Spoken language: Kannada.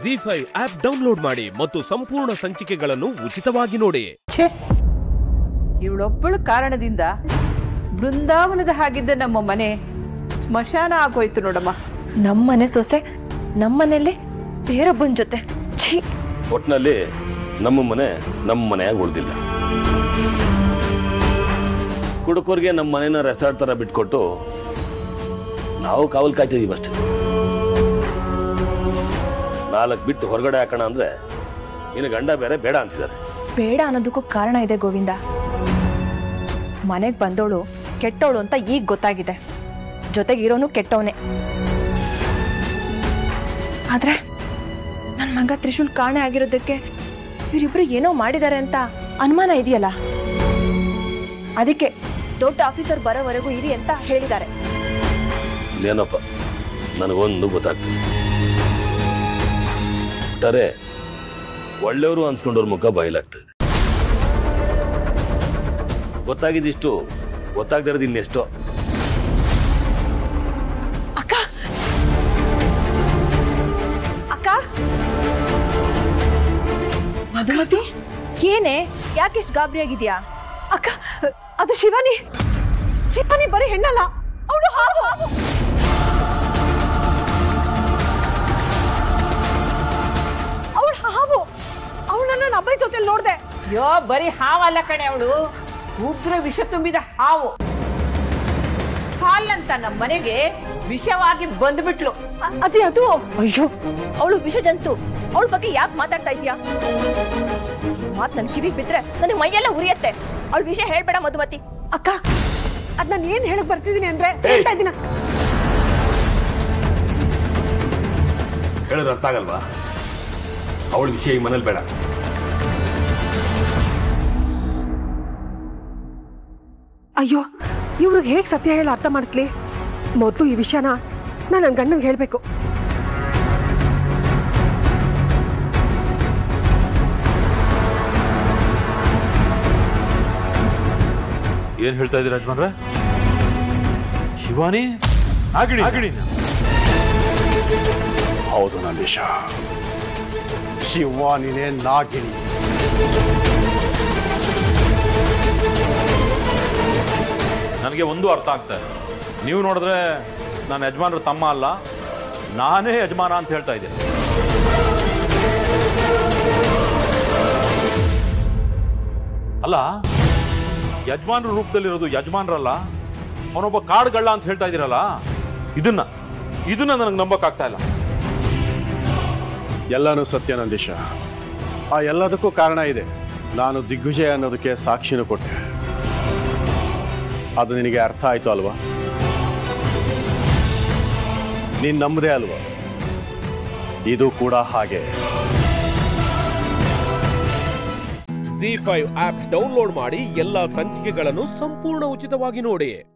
ಜಿ ಫೈವ್ ಆಪ್ ಡೌನ್ಲೋಡ್ ಮಾಡಿ ಮತ್ತು ಸಂಪೂರ್ಣ ಸಂಚಿಕೆಗಳನ್ನು ಉಚಿತವಾಗಿ ನೋಡಿ ಛೇ ಇವಳೊಬ್ಬಳ ಕಾರಣದಿಂದ ಬೃಂದಾವನದ ಹಾಗಿದ್ದ ನಮ್ಮ ಮನೆ ಸ್ಮಶಾನ ಆಗೋಯ್ತು ನೋಡಮ್ಮ ನಮ್ಮನೆ ಸೊಸೆ ನಮ್ಮನೇಲಿ ಬೇರೊಬ್ಬನ ಜೊತೆ ಛೀ ಒಟ್ಟಿನಲ್ಲಿ ನಮ್ಮ ಮನೆ ನಮ್ಮ ಮನೆಯಾಗ ಉಳಿದಿಲ್ಲ ಕುಡುಕರಿಗೆ ನಮ್ಮ ಮನೆನ ರೆಸಾರ್ಟ್ ತರ ಬಿಟ್ಕೊಟ್ಟು ನಾವು ಕಾವಲ್ ಕಾಯ್ತಿದೀವಿ ಅಷ್ಟೇ ನಾಲ್ಕು ಬಿಟ್ಟು ಹೊರಗಡೆ ಹಾಕೋಣ ಅಂದ್ರೆ ನಿನ್ನ ಗಂಡ ಬೇರೆ ಬೇಡ ಅಂತಿದ್ದಾರೆ ಬೇಡ ಅನ್ನೋದಕ್ಕೂ ಕಾರಣ ಇದೆ ಗೋವಿಂದ ಮನೆಗೆ ಬಂದವಳು ಕೆಟ್ಟವಳು ಅಂತ ಈಗ ಗೊತ್ತಾಗಿದೆ ಜೊತೆಗೆ ಇರೋನು ಕೆಟ್ಟವನೇ ಆದ್ರೆ ನನ್ನ ಮಗ ತ್ರಿಶೂಲ್ ಕಾಣೆ ಆಗಿರೋದಕ್ಕೆ ಇವರಿಬ್ರು ಏನೋ ಮಾಡಿದ್ದಾರೆ ಅಂತ ಅನುಮಾನ ಇದೆಯಲ್ಲ ಅದಕ್ಕೆ ದೊಡ್ಡ ಆಫೀಸರ್ ಬರೋವರೆಗೂ ಇರಿ ಅಂತ ಹೇಳಿದ್ದಾರೆ ಏನಪ್ಪ ನನಗೊಂದು ಗೊತ್ತಾಗ್ತದೆ ಒಟ್ಟಾರೆ ಒಳ್ಳೆಯವರು ಅನ್ಸ್ಕೊಂಡವ್ರ ಮುಖ ಬಯಲಾಗ್ತದೆ ಗೊತ್ತಾಗಿದ್ದಿಷ್ಟು ಗೊತ್ತಾಗ್ದಿರೋದು ಇನ್ನೆಷ್ಟೋ ಅಕ್ಕ ಅಕ್ಕ ಮಧುಮತಿ ಏನೇ ಯಾಕೆಷ್ಟು ಗಾಬರಿ ಆಗಿದ್ಯಾ ಅಕ್ಕ ಅದು ಶಿವಾನಿ ಶಿವಾನಿ ಬರೀ ಹೆಣ್ಣಲ್ಲ ಅವಳು ಹಾವು ಅವಳು ಹಾವು ಅವಳನ್ನ ನನ್ನ ಅಬ್ಬೈ ಜೊತೆ ನೋಡ್ದೆ ಯೋ ಬರೀ ಹಾವಲ್ಲ ಕಣೆ ಅವಳು ಉಗ್ರ ವಿಷ ತುಂಬಿದ ಹಾವು ಹಾಲಂತ ನಮ್ಮ ಮನೆಗೆ ವಿಷವಾಗಿ ಬಂದ್ಬಿಟ್ಲು ಅ- ಅಜ್ಜಿ ಅದು ಅಯ್ಯೋ ಅವಳು ವಿಷ ಜಂತು ಅವಳ ಬಗ್ಗೆ ಯಾಕೆ ಮಾತಾಡ್ತಾ ಇದೀಯಾ ಮಾತ್ ನನ್ ಕಿವಿಗ್ ಬಿದ್ರೆ ನನಗೆ ಮೈಯೆಲ್ಲ ಉರಿಯತ್ತೆ ಅವಳ ವಿಷಯ ಹೇಳ್ಬೇಡ ಮಧುಮತಿ ಅಕ್ಕ ಅದ್ ನಾನು ಏನ್ ಹೇಳಕ್ ಬರ್ತಿದೀನಿ ಅಂದ್ರೆ ಹೇಳ್ತಾ ಇದ್ದೀನ ಹೇಳಿದ್ರೆ ಅರ್ಥ ಆಗಲ್ವಾ ಅವಳ ವಿಷಯ ಈ ಮನೇಲಿ ಬೇಡ ಅಯ್ಯೋ ಇವ್ರಿಗೆ ಹೇಗ್ ಸತ್ಯ ಹೇಳಿ ಅರ್ಥ ಮಾಡಿಸ್ಲಿ ಮೊದಲು ಈ ವಿಷಯನ ನಾನು ನನ್ನ ಗಂಡಂಗೆ ಹೇಳ್ಬೇಕು ಏನ್ ಹೇಳ್ತಾ ಇದ್ದೀರಾ ಯಜಮಾನ್ರೆ ಶಿವಾನಿ ಆಗಿಡಿ ಆಗಿಡಿ ಹೌದು ನಂದೀಶ ಶಿವಾನಿನೇ ನಾಗಿಣಿ ನನಗೆ ಒಂದು ಅರ್ಥ ಆಗ್ತಾ ಇದೆ ನೀವು ನೋಡಿದ್ರೆ ನಾನು ಯಜಮಾನ್ರ ತಮ್ಮ ಅಲ್ಲ ನಾನೇ ಯಜಮಾನ ಅಂತ ಹೇಳ್ತಾ ಇದ್ದೀನಿ ಅಲ್ಲ ಯಜಮಾನ್ರ ರೂಪದಲ್ಲಿರೋದು ಯಜಮಾನ್ರಲ್ಲ ಅವನೊಬ್ಬ ಕಾಡುಗಳ್ಳ ಅಂತ ಹೇಳ್ತಾ ಇದ್ದೀರಲ್ಲ ಇದನ್ನ ಇದನ್ನ ನನಗೆ ನಂಬಕ್ಕಾಗ್ತಾ ಇಲ್ಲ ಎಲ್ಲನೂ ಸತ್ಯ ನಂದೀಶ ಆ ಎಲ್ಲದಕ್ಕೂ ಕಾರಣ ಇದೆ ನಾನು ದಿಗ್ವಿಜಯ ಅನ್ನೋದಕ್ಕೆ ಸಾಕ್ಷಿನೂ ಕೊಟ್ಟೆ ಅದು ನಿನಗೆ ಅರ್ಥ ಆಯ್ತು ಅಲ್ವಾ ನೀನ್ ನಂಬದೇ ಅಲ್ವಾ ಇದು ಕೂಡ ಹಾಗೆ ಜಿ ಫೈವ್ ಆಪ್ ಡೌನ್ಲೋಡ್ ಮಾಡಿ ಎಲ್ಲಾ ಸಂಚಿಕೆಗಳನ್ನು ಸಂಪೂರ್ಣ ಉಚಿತವಾಗಿ ನೋಡಿ